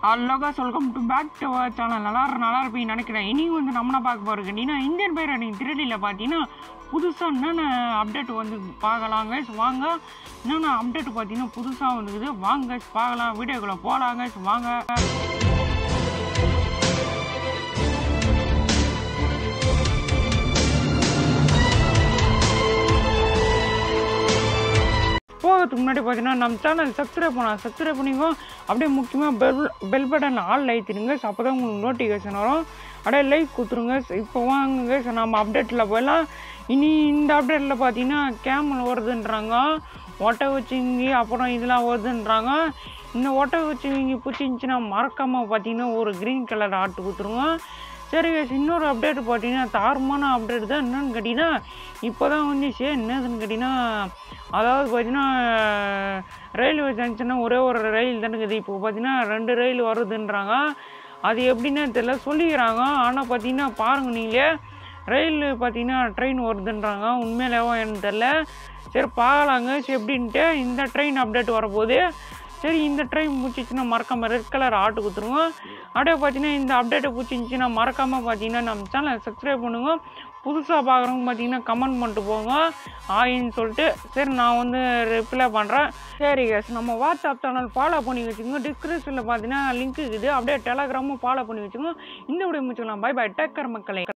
அழகா welcome to back to our channel நல்லா இரு- நல்லா இருப்பீங்கன்னு நினைக்கிறேன் இனி வந்து நம்ம பார்க்க போகிறது கேட்டீங்கன்னா இந்தியன் பேர் எனக்கு திருடியில் பார்த்தீங்கன்னா புதுசாக என்னென்ன அப்டேட் வந்து பார்க்கலாங்க வாங்க என்னென்ன அப்டேட் பார்த்தீங்கன்னா புதுசாக வந்துக்குது வாங்க guys, பார்க்கலாம் வீடியோக்குள்ளே போகலாங்க வாங்க போகிறதுக்கு முன்னாடி பார்த்தீங்கன்னா நம்ம சேனல் சப்ஸ்கிரைப் பண்ணலாம் சப்ஸ்கிரைப் பண்ணிக்கோ அப்படியே முக்கியமாக பெல் பெல் பட்டன் ஆல் லைத்திருங்க அப்போ தான் உங்களுக்கு நோட்டிஃபிகேஷன் வரும் அப்படியே லைக் கொடுத்துருங்க இப்போ வாங்குங்க ஸோ நம்ம அப்டேட்டில் போயிடலாம் இனி இந்த அப்டேட்டில் பார்த்தீங்கன்னா கேமல் வருதுன்றாங்க ஒட்டை வச்சுங்கி அப்புறம் இதெல்லாம் வருதுன்றாங்க இந்த ஒட்டை வச்சுங்க பிடிச்சிருந்துச்சின்னா மறக்காமல் பார்த்தீங்கன்னா ஒரு க்ரீன் கலர் ஆட்டு கொடுத்துருங்க சரி guys, இன்னொரு அப்டேட் பார்த்தீங்கன்னா தாறுமான அப்டேட் தான் என்னன்னு கேட்டிங்கன்னா இப்போ தான் வந்துச்சு என்னதுன்னு கேட்டிங்கன்னா அதாவது பார்த்தீங்கன்னா ரயில்வே ஜங்ஷனில் ஒரே ஒரு ரயில் தானே இருக்குது இப்போ பார்த்தீங்கன்னா ரெண்டு ரயில் வருதுன்றாங்க அது எப்படின்னு தெரியல சொல்லிக்கிறாங்க ஆனால் பார்த்தீங்கன்னா பாருங்க நீங்களே ரயில் பார்த்தீங்கன்னா ட்ரெயின் வருதுன்றாங்க உண்மையிலேவோ எனக்கு தெரில சரி பார்க்கலாங்க சரி எப்படின்ட்டு இந்த ட்ரெயின் அப்டேட் வரப்போகுது சரி இந்த ட்ரெயின் பிடிச்சிச்சின்னா மறக்காமல் ரெட் கலர் ஆட்டு கொடுத்துருங்க அப்படியே பார்த்தீங்கன்னா இந்த அப்டேட்டை பிடிச்சிருந்துச்சின்னா மறக்காமல் பார்த்தீங்கன்னா நம்ம சேனலை சப்ஸ்கிரைப் பண்ணுங்க புதுசாக பார்க்குறவங்க பார்த்தீங்கன்னா கமெண்ட் பண்ணிட்டு போங்க ஆயின்னு சொல்லிட்டு சரி நான் வந்து ரிப்ளை பண்ணுறேன் சரி கேஸ் நம்ம வாட்ஸ்அப் சேனல் ஃபாலோ பண்ணி வச்சுக்கோங்க டிஸ்கிரிப்ஷனில் பார்த்தீங்கன்னா லிங்க் இருக்குது அப்படியே டெலகிராமும் ஃபாலோ பண்ணி வச்சுக்கோங்க இந்த விட முடிச்சுக்கலாம் பை பை டேக்கர் மக்களை